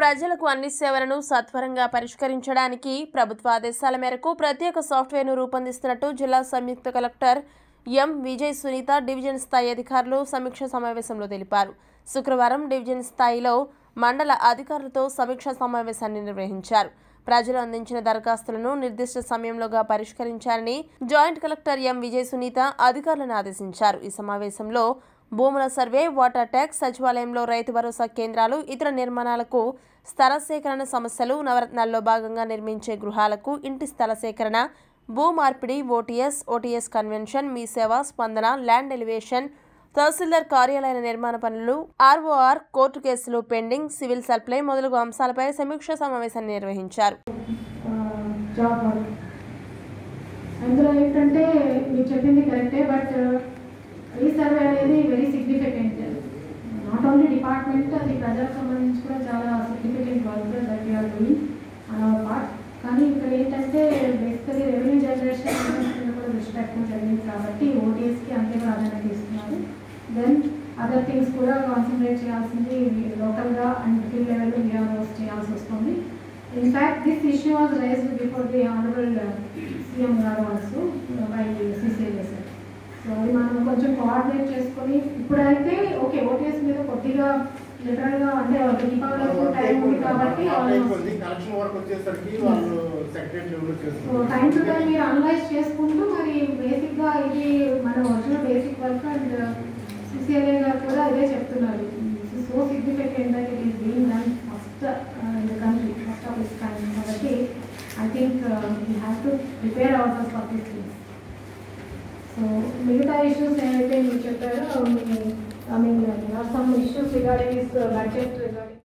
ప్రజలకు అన్ని సేవలను సత్వరంగా పరిష్కరించడానికి ప్రభుత్వ ఆదేశాల మేరకు ప్రత్యేక సాఫ్ట్వేర్ను రూపొందిస్తున్నట్టు జిల్లా సంయుక్త collector M Vijay Sunitha division స్థాయి అధికారులు సమీక్ష సమావేశంలో తెలిపారు శుక్రవారం డివిజన్ స్థాయిలో మండల అధికారులతో సమీక్షా సమావేశాన్ని నిర్వహించారు ప్రజలు అందించిన దరఖాస్తులను నిర్దిష్ట సమయంలోగా పరిష్కరించాలని joint collector M Vijay Sunitha అధికారులను ఆదేశించారు ఈ సమావేశంలో భూముల సర్వే వాటర్ ట్యాక్స్ సచివాలయంలో రైతు భరోసా కేంద్రాలు ఇతర నిర్మాణాలకు స్థల సేకరణ సమస్యలు నవరత్నాల్లో భాగంగా నిర్మించే గృహాలకు ఇంటి స్థల సేకరణ భూ మార్పిడి ఓటీఎస్ ఓటీఎస్ కన్వెన్షన్ మీ సేవ స్పందన ల్యాండ్ ఎలివేషన్ తహసీల్దార్ కార్యాలయాల నిర్మాణ పనులు ROR court cases pending civil supply మొదలగు అంశాలపై సమీక్షా సమావేశాన్ని నిర్వహించారు జాబ్ వర్క్ అందులో ఏంటంటే మీరు చెప్పింది కరెక్టే బట్ ఈ సర్వే అనేది very significant not only department అది ప్రజలకు సంబంధించి కూడా చాలా significant work that you're doing on our part కానీ ఇక్కడ ఏంటంటే బేసికలీ రెవెన్యూ జనరేషన్ కూడా దృష్టి పెట్టడం జరిగింది కాబట్టి ఓటీఎస్కి అంతే ప్రాధాన్యత ఇస్తున్నారు దెన్ అదర్ థింగ్స్ కూడా కాన్సన్ట్రేట్ చేయాల్సింది లోకల్గా అండ్ ఫీల్డ్ లెవెల్లో విఆర్ఓస్ చేయాల్సి వస్తుంది in fact this issue was raised before the honourable CM garu also by CCLS so అది మనం కొంచెం కోఆర్డినేట్ చేసుకొని ఇప్పుడైతే ఓకే ఓటీఎస్ మీద కొద్దిగా లిటరల్గా అంటే దీపావళి వరకు టైం ఉంది కాబట్టి almost కలెక్షన్ వర్క్ వచ్చేసరికి వాళ్ళు సెక్రటరీ లెవెల్ సో చేస్తున్నారు టైం టు టైం మీరు అనలైజ్ చేసుకుంటూ మరి బేసిక్గా ఇది మన original basic work and CCLA garu కూడా ఇదే చెప్తున్నారు so significant that it is being done first in the country first of its kind కాబట్టి I think we have to prepare our first for this things so మిగతా issues ఏవైతే మీరు చెప్పారో I mean some issues regarding its budget regarding